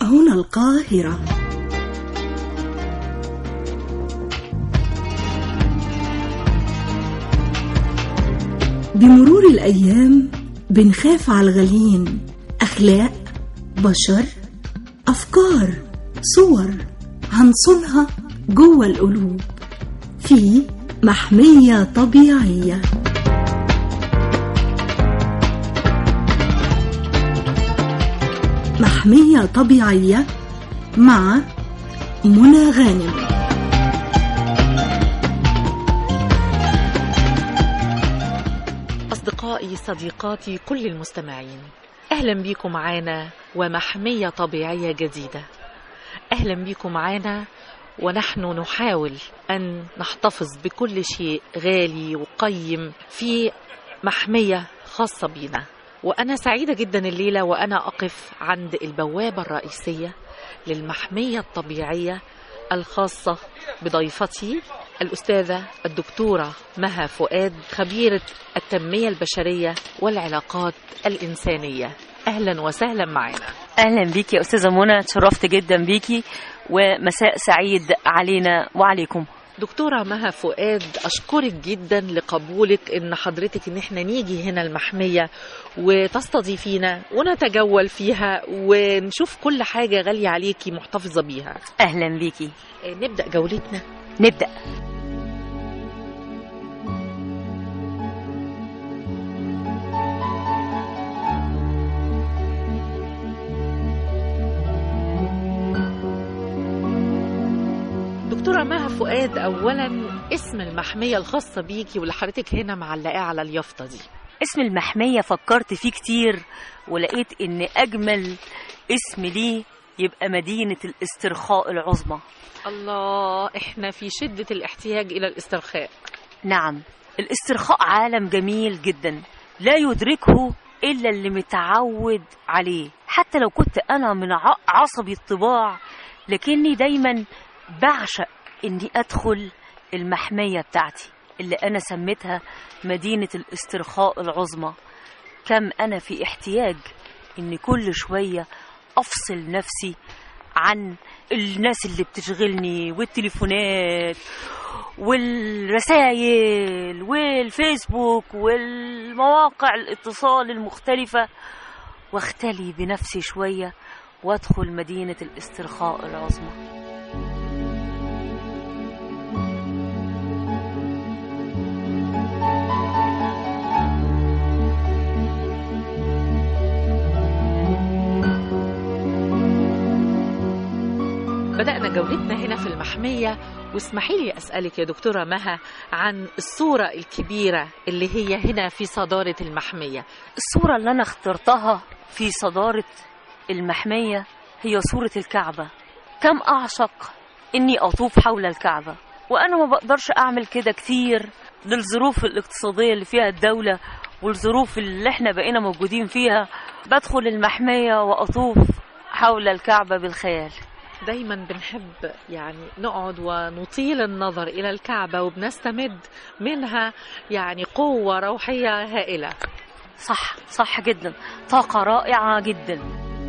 هنا القاهرة بمرور الأيام بنخاف على الغاليين أخلاق بشر أفكار صور هنصونها جوه القلوب في محمية طبيعية محمية طبيعية مع منى غانم أصدقائي صديقاتي كل المستمعين أهلا بيكم معانا ومحمية طبيعية جديدة أهلا بيكم معانا ونحن نحاول أن نحتفظ بكل شيء غالي وقيم في محمية خاصة بينا وأنا سعيدة جدا الليلة وأنا أقف عند البوابة الرئيسية للمحمية الطبيعية الخاصة بضيفتي الأستاذة الدكتورة مها فؤاد خبيرة التنمية البشرية والعلاقات الإنسانية أهلا وسهلا معنا اهلا بيكي يا استاذه منى اتشرفت جدا بيكي ومساء سعيد علينا وعليكم دكتورة مها فؤاد أشكرك جدا لقبولك إن حضرتك إن إحنا نيجي هنا المحمية وتستضيفينا ونتجول فيها ونشوف كل حاجة غالية عليكي محتفظة بيها اهلا بيكي آه، نبدأ جولتنا نبدا دكتورة مها فؤاد أولا اسم المحمية الخاصة بيكي واللي حضرتك هنا معلقاه على اليافطة دي اسم المحميه فكرت فيه كتير ولقيت ان اجمل اسم ليه يبقى مدينه الاسترخاء العظمى الله إحنا في شدة الاحتياج إلى الاسترخاء نعم الاسترخاء عالم جميل جدا لا يدركه الا اللي متعود عليه حتى لو كنت انا من ع- عصبي الطباع لكني دايما بعشق اني ادخل المحميه بتاعتي اللي انا سميتها مدينه الاسترخاء العظمى كم انا في احتياج ان كل شويه افصل نفسي عن الناس اللي بتشغلني والتليفونات والرسائل والفيسبوك والمواقع الاتصال المختلفة واختلي بنفسي شوية وادخل مدينة الاسترخاء العظمى بدأنا جولتنا هنا في المحمية واسمحي لي أسألك يا دكتورة مها عن الصورة الكبيرة اللي هي هنا في صدارة المحمية الصورة اللي أنا اخترتها في صدارة المحمية هي صورة الكعبة كم أعشق إني أطوف حول الكعبة وأنا ما بقدرش أعمل كده كتير للظروف الاقتصادية اللي فيها الدولة والظروف اللي احنا بقينا موجودين فيها بدخل المحمية وأطوف حول الكعبة بالخيال دايما بنحب يعني نقعد ونطيل النظر إلى الكعبة وبنستمد منها يعني قوة روحية هائلة صح صح جدا طاقة رائعة جدا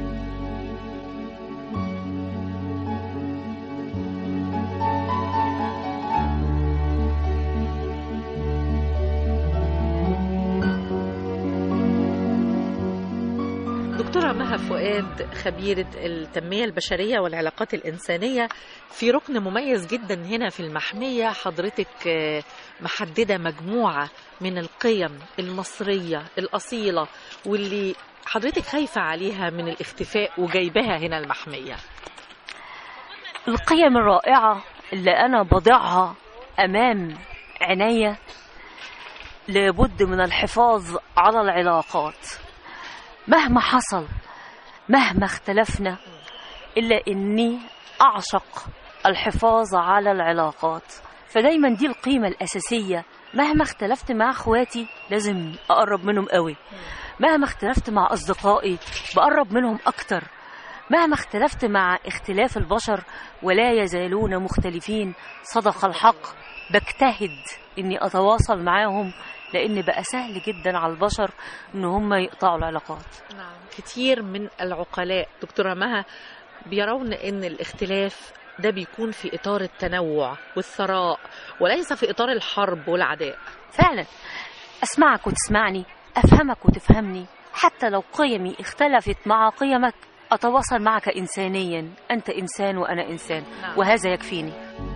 دكتورة مها فؤاد خبيرة التنمية البشرية والعلاقات الإنسانية في ركن مميز جدا هنا في المحمية حضرتك آه، محددة مجموعة من القيم المصرية الأصيلة واللي حضرتك خايفة عليها من الاختفاء وجايباها هنا المحمية القيم الرائعة اللي أنا بضعها أمام عينيا لابد من الحفاظ على العلاقات مهما حصل مهما اختلفنا إلا إني أعشق الحفاظ على العلاقات فدايما دي القيمة الأساسية مهما اختلفت مع اخواتي لازم أقرب منهم قوي مهما اختلفت مع أصدقائي بقرب منهم أكتر مهما اختلفت مع اختلاف البشر ولا يزالون مختلفين صدق الحق بجتهد اني اتواصل معاهم لان بقى سهل جدا على البشر ان هم يقطعوا العلاقات نعم كتير من العقلاء دكتورة مها بيرون ان الاختلاف ده بيكون في اطار التنوع والثراء وليس في اطار الحرب والعداء فعلا أسمعك وتسمعني أفهمك وتفهمني حتى لو قيمي اختلفت مع قيمك أتواصل معك إنسانيا أنت إنسان وأنا إنسان نعم. وهذا يكفيني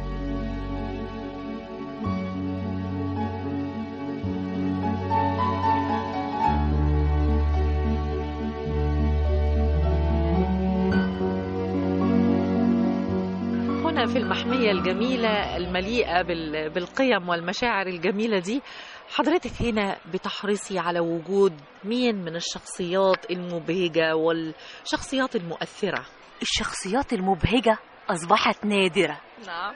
هنا في المحمية الجميلة المليئة بال- بالقيم والمشاعر الجميلة دي حضرتك هنا بتحرصي على وجود مين من الشخصيات المبهجة والشخصيات المؤثرة الشخصيات المبهجة أصبحت نادرة نعم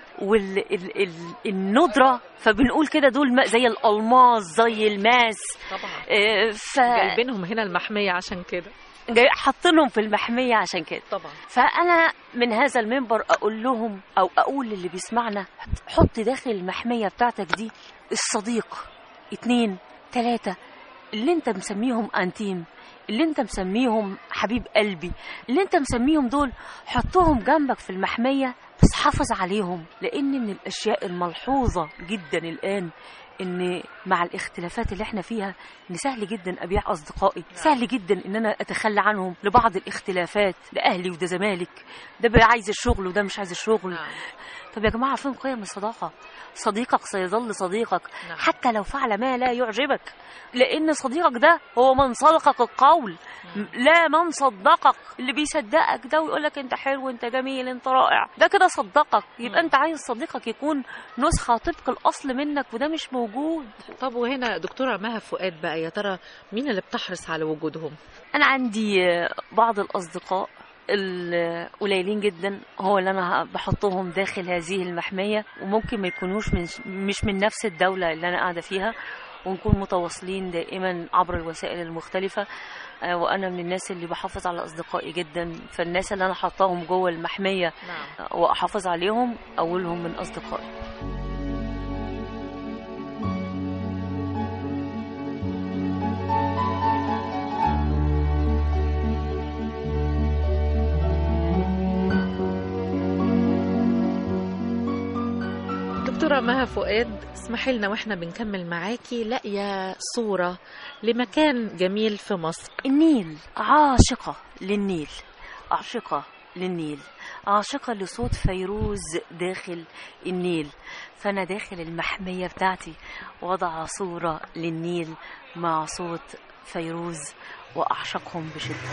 والندرة فبنقول كده دول م- زي الألماس زي الماس طبعا آه، ف جايبينهم هنا المحمية عشان كده جاي- حاطينهم في المحمية عشان كده طبعا فأنا من هذا المنبر أقول لهم أو أقول للي بيسمعنا حط داخل المحمية بتاعتك دي الصديق اتنين تلاتة اللي انت مسميهم أنتيم اللي انت مسميهم حبيب قلبي اللي انت مسميهم دول حطهم جنبك في المحمية بس حافظ عليهم لأن من الأشياء الملحوظة جدا الآن ان مع الاختلافات اللي احنا فيها ان سهل جدا ابيع اصدقائي سهل جدا ان انا اتخلى عنهم لبعض الاختلافات لاهلي وده زمالك ده بقى عايز الشغل وده مش عايز الشغل نعم طب يا جماعه فين قيم الصداقه صديقك سيظل صديقك نعم. حتى لو فعل ما لا يعجبك لان صديقك ده هو من صدقك القول مم. لا من صدقك اللي بيصدقك ده ويقول لك انت حلو انت جميل انت رائع ده كده صدقك يبقى مم. انت عايز صديقك يكون نسخه طبق الاصل منك وده مش موجود طب وهنا دكتورة مها فؤاد بقى يا ترى مين اللي بتحرص على وجودهم انا عندي آه، بعض الاصدقاء القليلين جدا هو اللي انا بحطهم داخل هذه المحميه وممكن ما يكونوش من مش من نفس الدوله اللي انا قاعده فيها ونكون متواصلين دائما عبر الوسائل المختلفه آه، وانا من الناس اللي بحافظ على اصدقائي جدا فالناس اللي انا حطاهم جوه المحميه نعم آه، واحافظ عليهم اولهم من اصدقائي دكتورة مها فؤاد اسمحي لنا واحنا بنكمل معاكي لاقية صورة لمكان جميل في مصر النيل عاشقة للنيل عاشقة للنيل عاشقة لصوت فيروز داخل النيل فأنا داخل المحمية بتاعتي وضع صورة للنيل مع صوت فيروز وأعشقهم بشدة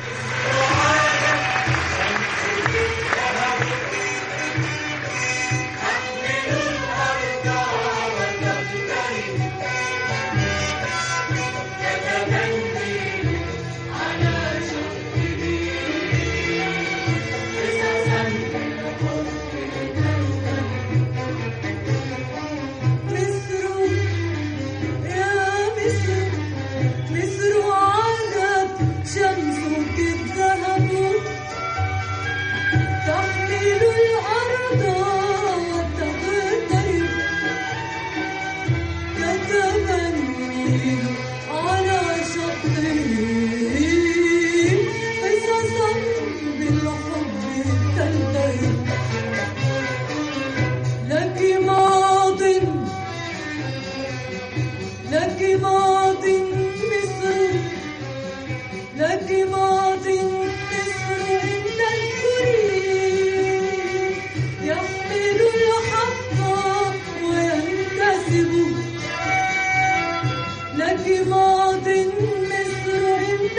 مصر يا مصر مصر عادت شمسك الذهب تحمل الأرض وتغترب تتمني على شطه قصصا بالحب تلتهب لك ماض لك ماض مصر لك ماض مصر عند الكريم يحمل الحق وينتسب لك ماض مصر عند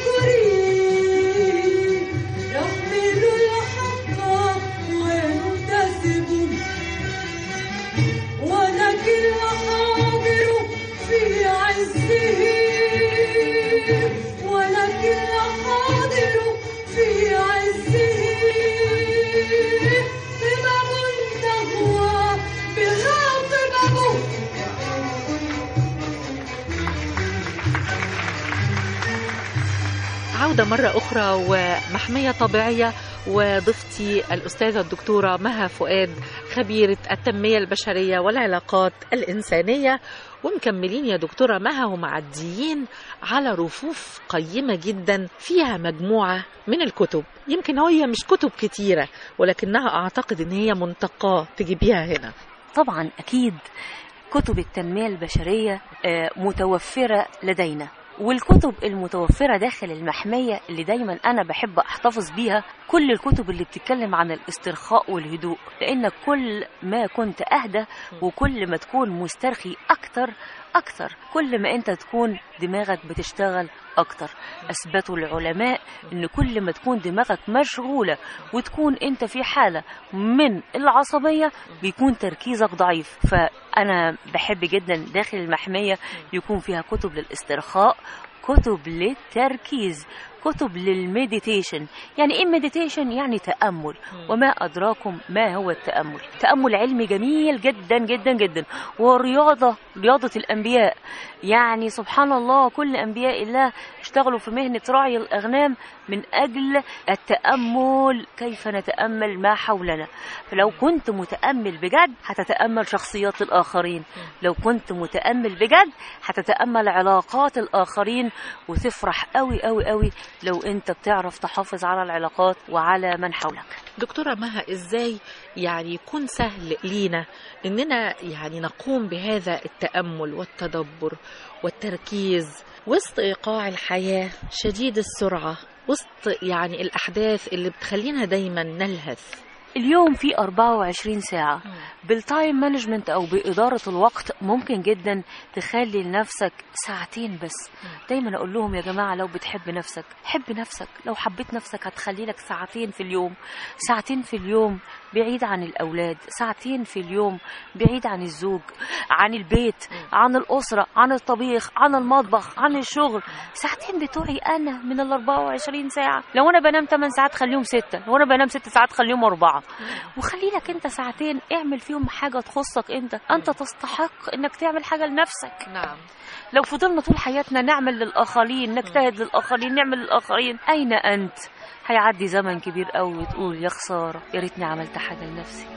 الكريم يحمل الحق وينتسب ولك الحاضر في عزه ولك الحاضر في عزه قمم تهوى بها قممه عودة مرة أخرى ومحمية طبيعية وضيفتي الأستاذة الدكتورة مها فؤاد خبيرة التنمية البشرية والعلاقات الإنسانية ومكملين يا دكتورة مها ومعديين على رفوف قيمة جدا فيها مجموعة من الكتب يمكن هي مش كتب كتيرة ولكنها أعتقد إن هي منتقاة تجيبيها هنا طبعا أكيد كتب التنمية البشرية آه، متوفرة لدينا والكتب المتوفرة داخل المحمية اللي دايما أنا بحب أحتفظ بيها كل الكتب اللي بتتكلم عن الاسترخاء والهدوء لأن كل ما كنت أهدى وكل ما تكون مسترخي أكتر أكتر كل ما أنت تكون دماغك بتشتغل أكتر أثبتوا العلماء إن كل ما تكون دماغك مشغولة وتكون أنت في حالة من العصبية بيكون تركيزك ضعيف فأنا بحب جدا داخل المحمية يكون فيها كتب للاسترخاء كتب للتركيز كتب للمديتيشن يعني ايه مديتيشن يعني تامل وما ادراكم ما هو التامل تامل علمي جميل جدا جدا جدا ورياضه رياضه الانبياء يعني سبحان الله كل انبياء الله اشتغلوا في مهنه رعي الاغنام من اجل التامل كيف نتامل ما حولنا فلو كنت متامل بجد هتتامل شخصيات الاخرين لو كنت متامل بجد هتتامل علاقات الاخرين وتفرح قوي قوي قوي لو انت بتعرف تحافظ على العلاقات وعلى من حولك دكتورة مها ازاي يعني يكون سهل لينا اننا يعني نقوم بهذا التأمل والتدبر والتركيز وسط ايقاع الحياة شديد السرعة وسط يعني الاحداث اللي بتخلينا دايما نلهث اليوم في 24 ساعة بالتايم مانجمنت أو بإدارة الوقت ممكن جدا تخلي لنفسك ساعتين بس دايما أقول لهم يا جماعة لو بتحب نفسك حب نفسك لو حبيت نفسك هتخلي لك ساعتين في اليوم ساعتين في اليوم بعيد عن الأولاد ساعتين في اليوم بعيد عن الزوج عن البيت عن الأسرة عن الطبيخ عن المطبخ عن الشغل ساعتين بتوعي أنا من ال 24 ساعة لو أنا بنام 8 ساعات خليهم 6 لو أنا بنام 6 ساعات خليهم 4 وخلي لك أنت ساعتين اعمل فيهم حاجة تخصك أنت أنت تستحق إنك تعمل حاجة لنفسك نعم لو فضلنا طول حياتنا نعمل للآخرين نجتهد للآخرين نعمل للآخرين أين أنت؟ هيعدي زمن كبير قوي وتقول يا خسارة يا ريتني عملت حاجة لنفسي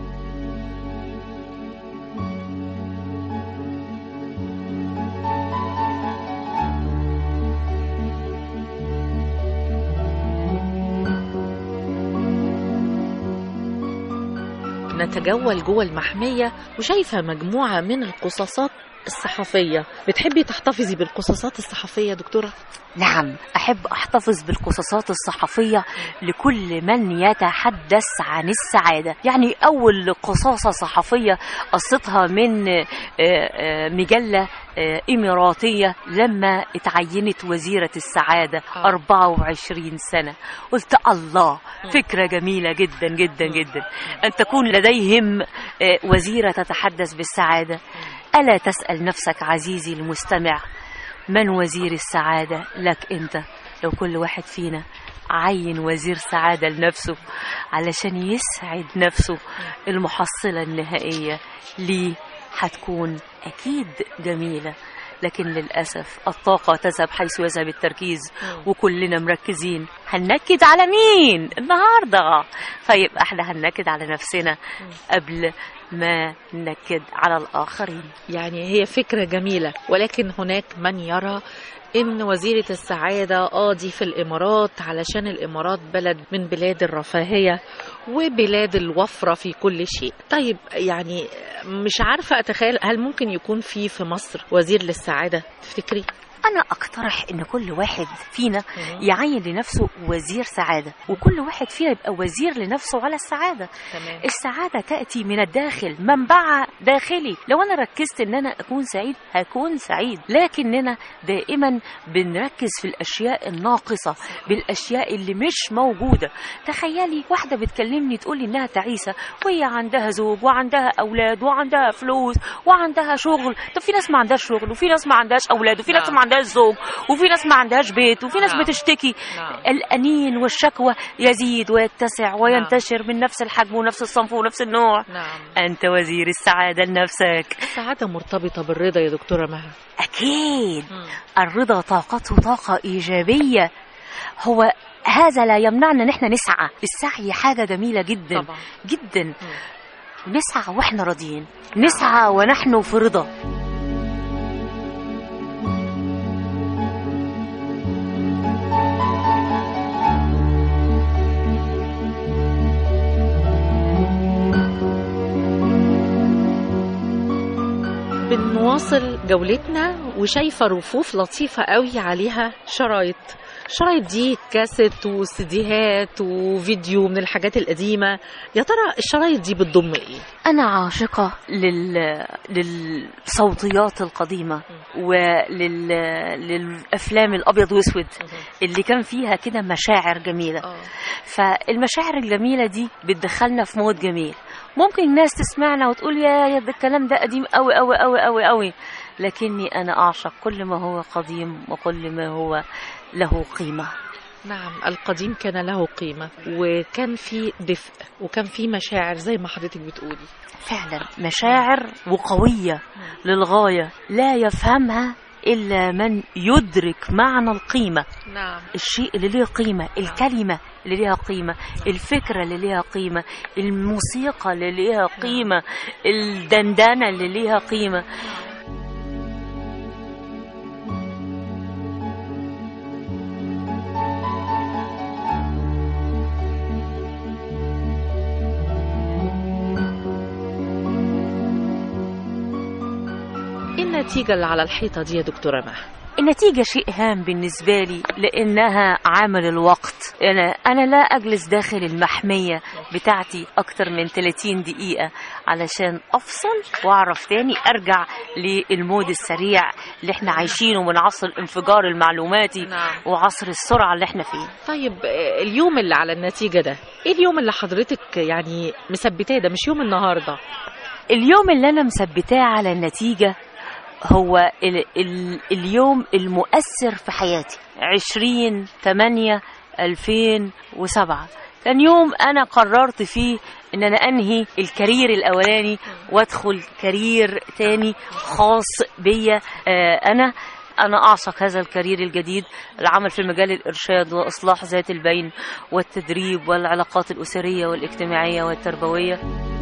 نتجول جوه المحمية وشايفة مجموعة من القصاصات الصحفية بتحبي تحتفظي بالقصاصات الصحفية دكتورة؟ نعم أحب أحتفظ بالقصصات الصحفية لكل من يتحدث عن السعادة يعني أول قصاصة صحفية قصتها من آه، آه، مجلة آه، إماراتية لما اتعينت وزيرة السعادة آه. 24 سنة قلت الله فكرة جميلة جدا جدا جدا أن تكون لديهم آه، وزيرة تتحدث بالسعادة ألا تسأل نفسك عزيزي المستمع من وزير السعادة لك أنت لو كل واحد فينا عين وزير سعادة لنفسه علشان يسعد نفسه المحصلة النهائية ليه هتكون أكيد جميلة لكن للأسف الطاقة تذهب حيث يذهب التركيز وكلنا مركزين هننكد على مين النهاردة فيبقى احنا هننكد على نفسنا قبل ما ننكد على الآخرين يعني هي فكرة جميلة ولكن هناك من يرى إن وزيرة السعادة قاضي في الإمارات علشان الإمارات بلد من بلاد الرفاهية وبلاد الوفرة في كل شيء طيب يعني مش عارفة أتخيل هل ممكن يكون في في مصر وزير للسعادة تفتكري؟ أنا أقترح إن كل واحد فينا يعين لنفسه وزير سعادة وكل واحد فينا يبقى وزير لنفسه على السعادة تمام السعادة تأتي من الداخل منبعها داخلي لو أنا ركزت إن أنا أكون سعيد هكون سعيد لكننا دائما بنركز في الأشياء الناقصة بالأشياء اللي مش موجودة تخيلي واحدة بتكلمني تقولي إنها تعيسة وهي عندها زوج وعندها أولاد وعندها فلوس وعندها شغل طب في ناس ما عندهاش شغل وفي ناس ما عندهاش أولاد وفي ناس نعم. ما عندهاش زوج وفي ناس ما عندهاش بيت وفي ناس نعم. بتشتكي نعم. الأنين والشكوى يزيد ويتسع وينتشر من نفس الحجم ونفس الصنف ونفس النوع نعم أنت وزير السعادة لنفسك السعادة مرتبطة بالرضا يا دكتورة مها أكيد الرضا طاقته طاقة إيجابية هو هذا لا يمنعنا ان احنا نسعى السعي حاجه جميله جدا طبعا جدا نسعى واحنا راضيين نسعى ونحن في رضا بنواصل جولتنا وشايفة رفوف لطيفة قوي عليها شرايط شرايط دي كاسيت وسيديهات وفيديو من الحاجات القديمة يا ترى الشرايط دي بتضم ايه؟ انا عاشقه لل... للصوتيات القديمه ولل... للافلام الابيض واسود اللي كان فيها كده مشاعر جميله اه فالمشاعر الجميله دي بتدخلنا في مود جميل ممكن الناس تسمعنا وتقول يا يا ده الكلام ده قديم قوي قوي قوي قوي قوي لكني انا اعشق كل ما هو قديم وكل ما هو له قيمه نعم القديم كان له قيمة وكان في دفء وكان في مشاعر زي ما حضرتك بتقولي فعلا مشاعر وقويه للغايه لا يفهمها الا من يدرك معنى القيمه نعم الشيء اللي ليه قيمة الكلمة اللي ليها قيمة الفكرة اللي ليها قيمة الموسيقى اللي ليها قيمة الدندنة اللي ليها قيمة ايه النتيجة اللي على الحيطة دي يا دكتورة مها؟ النتيجة شيء هام بالنسبة لي لأنها عامل الوقت أنا, أنا لا أجلس داخل المحمية بتاعتي أكتر من 30 دقيقة علشان أفصل وأعرف تاني أرجع للمود السريع اللي احنا عايشينه من عصر الانفجار المعلوماتي نعم. وعصر السرعة اللي احنا فيه طيب آه، اليوم اللي على النتيجة ده ايه اليوم اللي حضرتك يعني مثبتاه ده مش يوم النهاردة اليوم اللي أنا مثبتاه على النتيجة هو ال ال اليوم المؤثر في حياتي 20 8 2007 كان يوم أنا قررت فيه إن أنا أنهي الكارير الأولاني وأدخل كارير تاني خاص بيا آه، أنا أنا أعشق هذا الكارير الجديد العمل في مجال الإرشاد وإصلاح ذات البين والتدريب والعلاقات الأسرية والاجتماعية والتربوية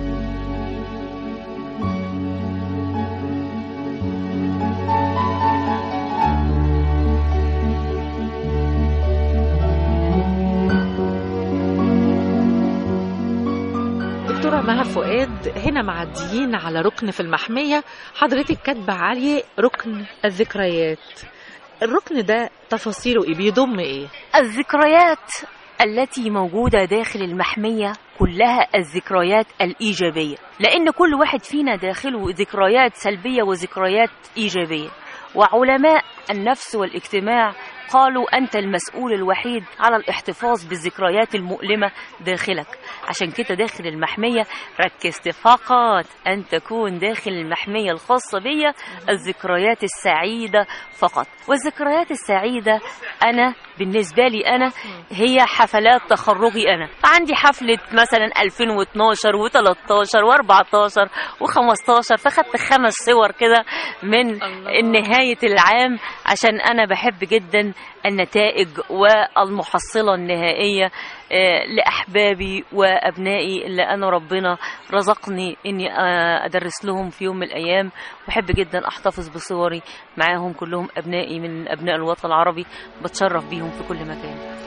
دكتورة مها فؤاد هنا معديين على ركن في المحمية حضرتك كاتبة عليه ركن الذكريات الركن ده تفاصيله ايه بيضم ايه الذكريات التي موجودة داخل المحمية كلها الذكريات الإيجابية لأن كل واحد فينا داخله ذكريات سلبية وذكريات إيجابية وعلماء النفس والاجتماع قالوا أنت المسؤول الوحيد على الاحتفاظ بالذكريات المؤلمة داخلك عشان كده داخل المحمية ركزت فقط أن تكون داخل المحمية الخاصة بي الذكريات السعيدة فقط والذكريات السعيدة أنا بالنسبة لي أنا هي حفلات تخرجي أنا عندي حفلة مثلا 2012 و13 و14 و15 فخدت خمس صور كده من الله. نهاية العام عشان أنا بحب جدا النتائج والمحصلة النهائية آه، لأحبابي وأبنائي اللي أنا ربنا رزقني إني آه، أدرس لهم في يوم من الأيام وأحب جدا أحتفظ بصوري معاهم كلهم أبنائي من أبناء الوطن العربي بتشرف بيهم في كل مكان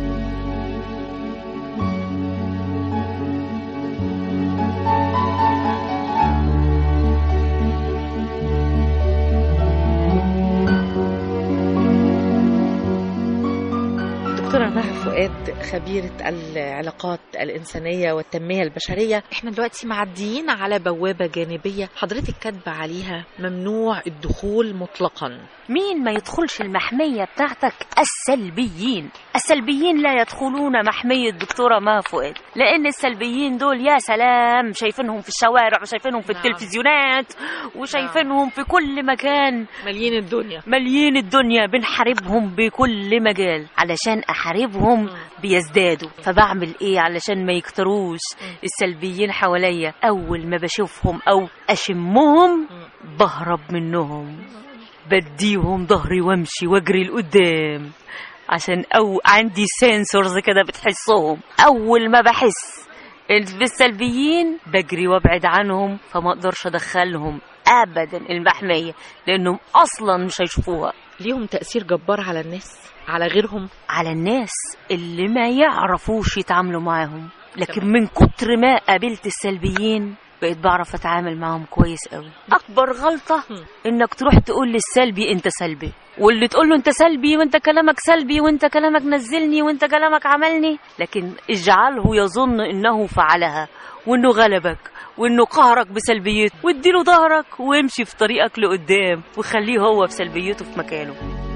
دكتورة مها فؤاد خبيرة العلاقات الإنسانية والتنمية البشرية احنا دلوقتي معديين على بوابة جانبية حضرتك كاتبة عليها ممنوع الدخول مطلقا مين ما يدخلش المحمية بتاعتك السلبيين السلبيين لا يدخلون محمية دكتورة ما فؤاد لأن السلبيين دول يا سلام شايفينهم في الشوارع وشايفينهم في نعم. التلفزيونات وشايفينهم في كل مكان مليين الدنيا مليين الدنيا بنحاربهم بكل مجال علشان احاربهم بيزدادوا فبعمل ايه علشان ما يكتروش السلبيين حواليا اول ما بشوفهم او اشمهم بهرب منهم بديهم ظهري وامشي واجري لقدام عشان او عندي سنسورز كده بتحسهم اول ما بحس بالسلبيين بجري وابعد عنهم فما اقدرش ادخلهم ابدا المحميه لانهم اصلا مش هيشوفوها ليهم تأثير جبار على الناس على غيرهم على الناس اللي ما يعرفوش يتعاملوا معاهم لكن تمام. من كتر ما قابلت السلبيين بقيت بعرف اتعامل معاهم كويس قوي اكبر غلطه هم. انك تروح تقول للسلبي انت سلبي واللي تقول له انت سلبي وانت كلامك سلبي وانت كلامك نزلني وانت كلامك عملني لكن اجعله يظن انه فعلها وانه غلبك وانه قهرك بسلبيته واديله ظهرك وامشي في طريقك لقدام وخليه هو بسلبيته في مكانه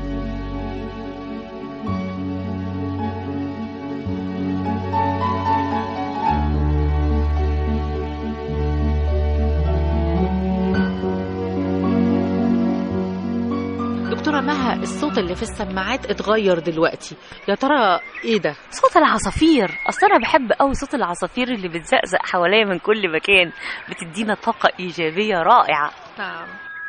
دكتورة مها الصوت اللي في السماعات اتغير دلوقتي يا ترى ايه ده صوت العصافير اصل انا بحب قوي صوت العصافير اللي بتزقزق حواليا من كل مكان بتدينا طاقه ايجابيه رائعه نعم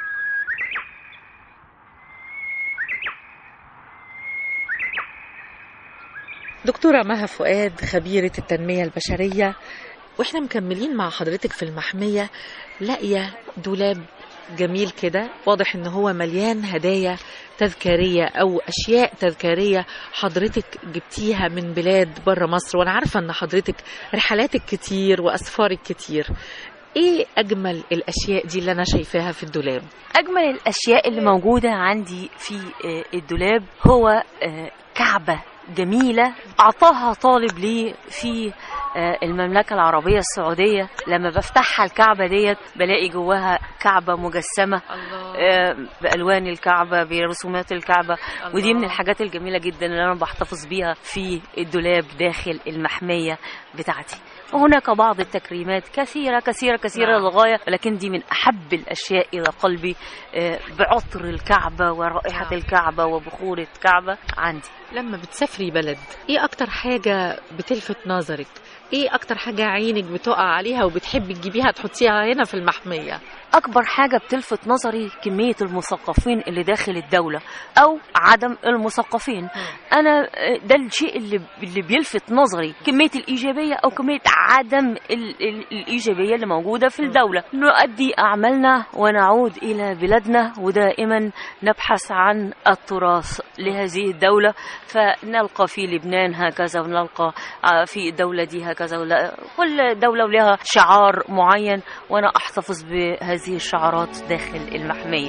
دكتورة مها فؤاد خبيرة التنمية البشرية واحنا مكملين مع حضرتك في المحمية لاقية دولاب جميل كده واضح ان هو مليان هدايا تذكارية او اشياء تذكارية حضرتك جبتيها من بلاد بره مصر وانا عارفة ان حضرتك رحلاتك كتير واسفارك كتير ايه اجمل الاشياء دي اللي انا شايفاها في الدولاب اجمل الاشياء اللي موجوده عندي في آه، الدولاب هو آه، كعبه جميله اعطاها طالب لي في آه، المملكه العربيه السعوديه لما بفتحها الكعبه ديت بلاقي جواها كعبه مجسمه الله آه، بالوان الكعبه برسومات الكعبه ودي من الحاجات الجميله جدا اللي انا بحتفظ بيها في الدولاب داخل المحميه بتاعتي وهناك بعض التكريمات كثيره كثيره كثيره نعم. للغايه ولكن دي من احب الاشياء الى قلبي آه، بعطر الكعبه ورائحه نعم. الكعبه وبخور الكعبه عندي لما بتسافري بلد ايه اكتر حاجة بتلفت نظرك ايه اكتر حاجة عينك بتقع عليها وبتحبي تجيبيها تحطيها هنا في المحمية اكبر حاجه بتلفت نظري كميه المثقفين اللي داخل الدوله او عدم المثقفين انا آه، ده الشيء اللي اللي بيلفت نظري كميه الايجابيه او كميه عدم ال ال الايجابيه اللي موجوده في الدوله نؤدي اعمالنا ونعود الى بلادنا ودائما نبحث عن التراث لهذه الدوله فنلقى في لبنان هكذا ونلقى آه، في الدوله دي هكذا ولا كل دوله ولها شعار معين وانا احتفظ بهذه الشعارات داخل المحميه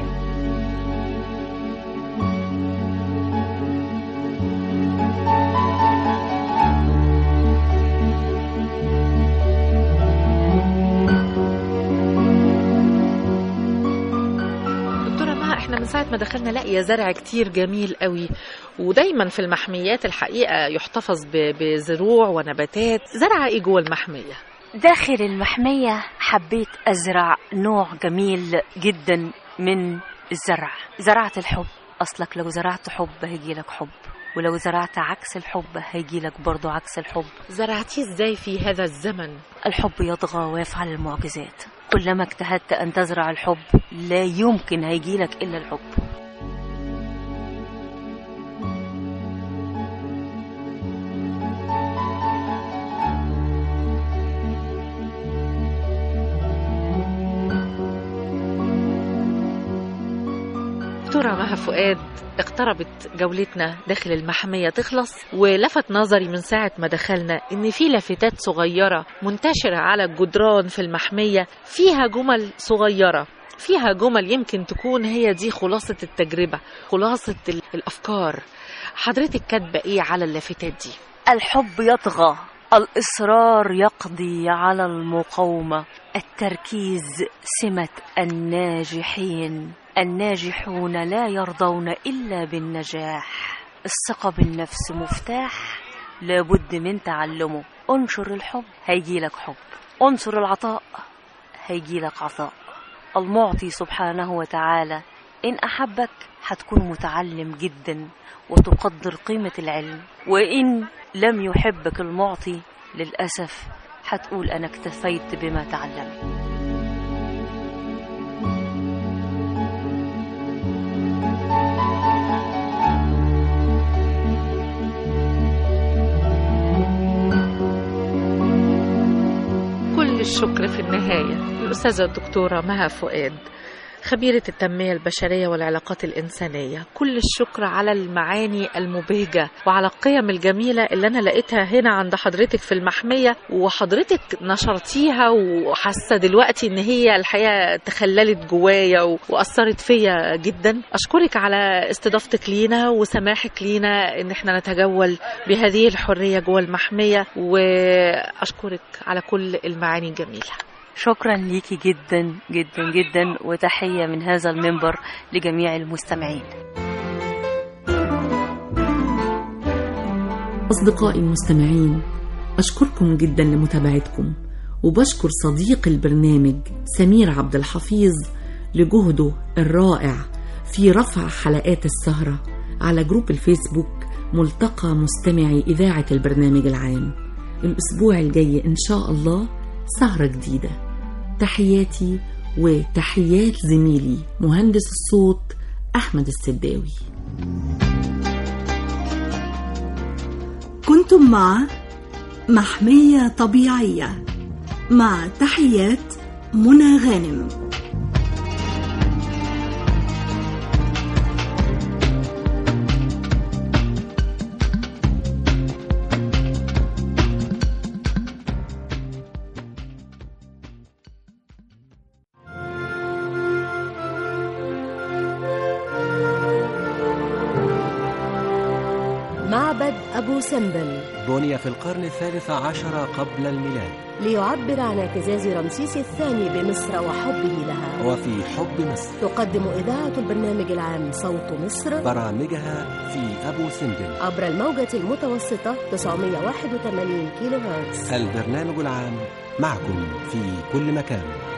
دكتورة مها احنا من ساعة ما دخلنا لاقية زرع كتير جميل قوي ودايما في المحميات الحقيقة يحتفظ ب- بزروع ونباتات زرع ايه جوه المحمية داخل المحمية حبيت أزرع نوع جميل جدا من الزرع زرعت الحب أصلك لو زرعت حب هيجيلك حب ولو زرعت عكس الحب هيجيلك برضو عكس الحب زرعتيه ازاي في هذا الزمن الحب يطغى ويفعل المعجزات كلما اجتهدت أن تزرع الحب لا يمكن هيجيلك إلا الحب دكتورة مها فؤاد اقتربت جولتنا داخل المحمية تخلص ولفت نظري من ساعة ما دخلنا إن في لافتات صغيرة منتشرة على الجدران في المحمية فيها جمل صغيرة فيها جمل يمكن تكون هي دي خلاصة التجربة خلاصة ال- الأفكار حضرتك كاتبة إيه على اللافتات دي؟ الحب يطغى الإصرار يقضي على المقاومة التركيز سمة الناجحين الناجحون لا يرضون إلا بالنجاح الثقة بالنفس مفتاح لابد من تعلمه انشر الحب هيجيلك حب انشر العطاء هيجيلك عطاء المعطي سبحانه وتعالى إن أحبك هتكون متعلم جدا وتقدر قيمة العلم وإن لم يحبك المعطي للأسف هتقول أنا اكتفيت بما تعلمت الشكر في النهاية الأستاذة الدكتورة مها فؤاد خبيرة التنمية البشرية والعلاقات الإنسانية كل الشكر على المعاني المبهجة وعلى القيم الجميلة اللي أنا لقيتها هنا عند حضرتك في المحمية وحضرتك نشرتيها وحاسة دلوقتي إن هي الحقيقة تخللت جوايا و- وأثرت فيا جدا أشكرك على استضافتك لينا وسماحك لينا إن احنا نتجول بهذه الحرية جوا المحمية وأشكرك على كل المعاني الجميلة شكرا ليكي جدا جدا جدا وتحية من هذا المنبر لجميع المستمعين أصدقائي المستمعين أشكركم جدا لمتابعتكم وبشكر صديق البرنامج سمير عبد الحفيظ لجهده الرائع في رفع حلقات السهرة على جروب الفيسبوك ملتقى مستمعي إذاعة البرنامج العام الأسبوع الجاي إن شاء الله سهرة جديدة تحياتي وتحيات زميلي مهندس الصوت أحمد السداوي كنتم مع محمية طبيعية مع تحيات منى غانم معبد أبو سمبل بني في القرن الثالث عشر قبل الميلاد ليعبر عن اعتزاز رمسيس الثاني بمصر وحبه لها وفي حب مصر تقدم إذاعة البرنامج العام صوت مصر برامجها في أبو سمبل عبر الموجة المتوسطة 981 كيلو هرتز البرنامج العام معكم في كل مكان